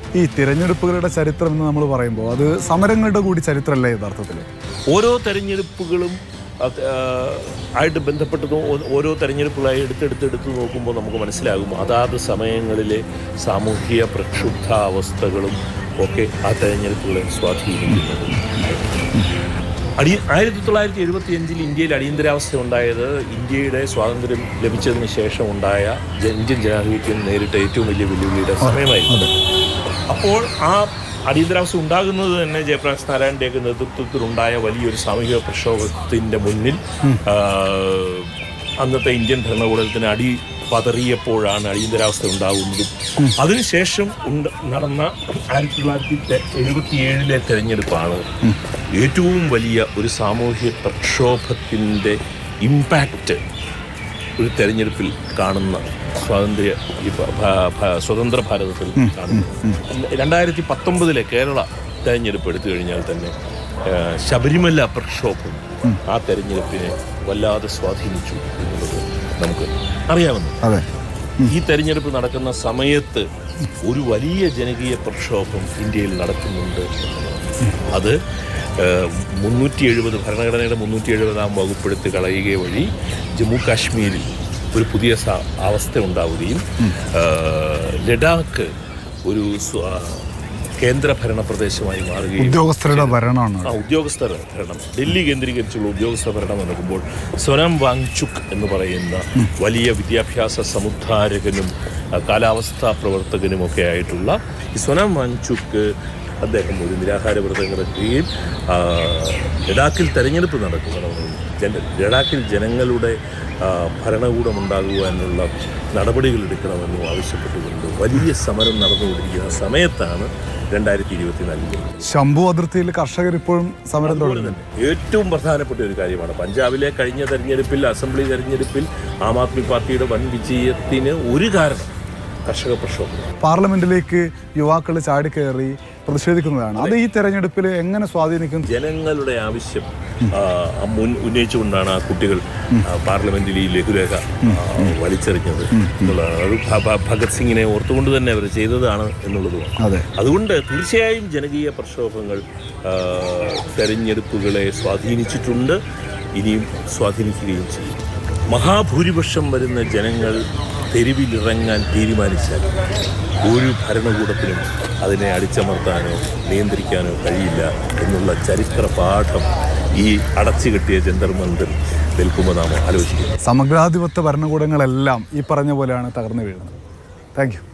ഈ തിരഞ്ഞെടുപ്പുകളുടെ ചരിത്രം എന്ന് നമ്മൾ പറയുമ്പോൾ അത് സമരങ്ങളുടെ കൂടി ചരിത്രമല്ലേ യഥാർത്ഥത്തിൽ ഓരോ തെരഞ്ഞെടുപ്പുകളും അത്, ആ, ആയിട്ട് ബന്ധപ്പെട്ടതും ഓ- ഓരോ തെരഞ്ഞെടുപ്പുകളായി എടുത്തെടുത്തെടുത്ത് നോക്കുമ്പോൾ നമുക്ക് മനസ്സിലാകും അതാത് സമയങ്ങളിലെ സാമൂഹിക പ്രക്ഷുബ്ധാവസ്ഥകളും ഒക്കെ ആ തെരഞ്ഞെടുപ്പുകളെ സ്വാധീനിക്കുന്നത് അടി ആയിരത്തി തൊള്ളായിരത്തി എഴുപത്തി അഞ്ചിൽ ഇന്ത്യയിൽ അടിയന്തരാവസ്ഥ ഉണ്ടായത് ഇന്ത്യയുടെ സ്വാതന്ത്ര്യം ലഭിച്ചതിന് ശേഷം ഉണ്ടായ ജ- ഇന്ത്യൻ ജനാധിപത്യം നേരിട്ട ഏറ്റവും വലിയ വെല്ലുവിളിയുടെ സമയമായിരുന്നു അപ്പോൾ ആ അടിയന്തരാവസ്ഥ ഉണ്ടാകുന്നത് തന്നെ ജയപ്രകാശ് നാരായണൻ്റെയൊക്കെ നേതൃത്വത്തിലുണ്ടായ വലിയൊരു സാമൂഹിക പ്രക്ഷോഭത്തിൻ്റെ മുന്നിൽ ആ, അന്നത്തെ ഇന്ത്യൻ ഭരണകൂടത്തിന് അടി പതറിയപ്പോഴാണ് അടിയന്തരാവസ്ഥ ഉണ്ടാകുന്നതും അതിനുശേഷം ഉണ്ട് നടന്ന ആയിരത്തി തൊള്ളായിരത്തി എഴുപത്തി ഏഴിലെ തെരഞ്ഞെടുപ്പാണ് ഏറ്റവും വലിയ ഒരു സാമൂഹ്യ പ്രക്ഷോഭത്തിൻ്റെ ഇമ്പാക്റ്റ് ഒരു തെരഞ്ഞെടുപ്പിൽ കാണുന്ന സ്വാതന്ത്ര്യ ഈ ഭ- ഭ- ഭ- സ്വതന്ത്ര ഭാരതത്തിൽ കാണുന്നു രണ്ടായിരത്തി പത്തൊമ്പതിലെ കേരള തെരഞ്ഞെടുപ്പ് എടുത്തു കഴിഞ്ഞാൽ തന്നെ ആ, ശബരിമല പ്രക്ഷോഭം ആ തെരഞ്ഞെടുപ്പിനെ വല്ലാതെ സ്വാധീനിച്ചു എന്നുള്ളത് നമുക്ക് അറിയാവുന്നു അതെ ഈ തെരഞ്ഞെടുപ്പ് നടക്കുന്ന സമയത്ത് ഒരു വലിയ ജനകീയ പ്രക്ഷോഭം ഇന്ത്യയിൽ നടക്കുന്നുണ്ട് എന്നുള്ളതാണ്. അത് മുന്നൂറ്റി എഴുപത് ഭരണഘടനയുടെ മുന്നൂറ്റി എഴുപതാം വകുപ്പെടുത്ത് കളയുക വഴി ജമ്മു കാശ്മീരിൽ ഒരു പുതിയ സ- അവസ്ഥ ഉണ്ടാവുകയും ആ, ലഡാക്ക് ഒരു സ്വ- ആ, കേന്ദ്രഭരണ പ്രദേശമായി മാറുകയും ഉദ്യോഗസ്ഥരുടെ ഭരണമാണ് ആ ഉദ്യോഗസ്ഥർ ഭരണം ഡൽഹി കേന്ദ്രീകരിച്ചുള്ള ഉദ്യോഗസ്ഥ ഭരണം നടക്കുമ്പോൾ സൊനാം വാങ്ചുക് എന്ന് പറയുന്ന വലിയ വിദ്യാഭ്യാസ സമുദ്ധാരകനും ആ, കാലാവസ്ഥാ പ്രവർത്തകനുമൊക്കെ ആയിട്ടുള്ള ഈ സൊനാം വാങ്ചുക്ക് അദ്ദേഹം ഒരു നിരാഹാര വ്രതം കിടക്കുകയും ആ, ലഡാക്കിൽ തെരഞ്ഞെടുപ്പ് നടക്കുകയാണെന്നും ജന ലഡാക്കിൽ ജനങ്ങളുടെ ആ, ഭരണകൂടം ഉണ്ടാകുവാനുള്ള നടപടികൾ എടുക്കണമെന്നും ആവശ്യപ്പെട്ടുകൊണ്ട് വലിയ സമരം നടന്നുകൊണ്ടിരിക്കുന്ന സമയത്താണ് രണ്ടായിരത്തി ഇരുപത്തിനാലിൽ ശംഭു അതിർത്തിയിൽ കർഷകർ ഇപ്പോഴും സമരം അതുപോലെ തുടരുന്നു തന്നെ ഏറ്റവും പ്രധാനപ്പെട്ട ഒരു കാര്യമാണ് പഞ്ചാബിലെ കഴിഞ്ഞ തെരഞ്ഞെടുപ്പിൽ അസംബ്ലി തെരഞ്ഞെടുപ്പിൽ ആം ആദ്മി പാർട്ടിയുടെ വൻ വിജയത്തിന് ഒരു കാരണം കർഷക പ്രക്ഷോഭം പാർലമെന്റിലേക്ക് യുവാക്കൾ ചാടിക്കയറി പ്രതിഷേധിക്കുന്നതാണ് അത് ഈ തെരഞ്ഞെടുപ്പിൽ എങ്ങനെ സ്വാധീനിക്കും ജനങ്ങളുടെ ആവശ്യം ആ, മുൻ ഉന്നയിച്ചുകൊണ്ടാണ് ആ കുട്ടികൾ ആ, പാർലമെന്റിൽ ഈ ലഘുലേഖ ആ, വലിച്ചെറിഞ്ഞത് എന്നുള്ളതാണ് അത് ഭ- ഭ- ഭഗത് സിംഗിനെ ഓർത്തുകൊണ്ട് തന്നെ അവർ ചെയ്തതാണ് എന്നുള്ളതുമാണ് അതെ അതുകൊണ്ട് തീർച്ചയായും ജനകീയ പ്രക്ഷോഭങ്ങൾ ആ, തെരഞ്ഞെടുപ്പുകളെ സ്വാധീനിച്ചിട്ടുണ്ട് ഇനിയും സ്വാധീനിക്കുകയും ചെയ്യും മഹാഭൂരിപക്ഷം വരുന്ന ജനങ്ങൾ തെരുവിലിറങ്ങാൻ തീരുമാനിച്ചാൽ ഒരു ഭരണകൂടത്തിനും അതിനെ അടിച്ചമർത്താനോ നിയന്ത്രിക്കാനോ കഴിയില്ല എന്നുള്ള ചരിത്ര പാഠം ഈ അടച്ചുകെട്ടിയ ജന്തർ മന്ദിർ നിൽക്കുമ്പോൾ നാം ആലോചിക്കുന്നു സമഗ്രാധിപത്യ ഭരണകൂടങ്ങളെല്ലാം ഈ പറഞ്ഞ പോലെയാണ് തകർന്നു വീഴുന്നത് താങ്ക് യു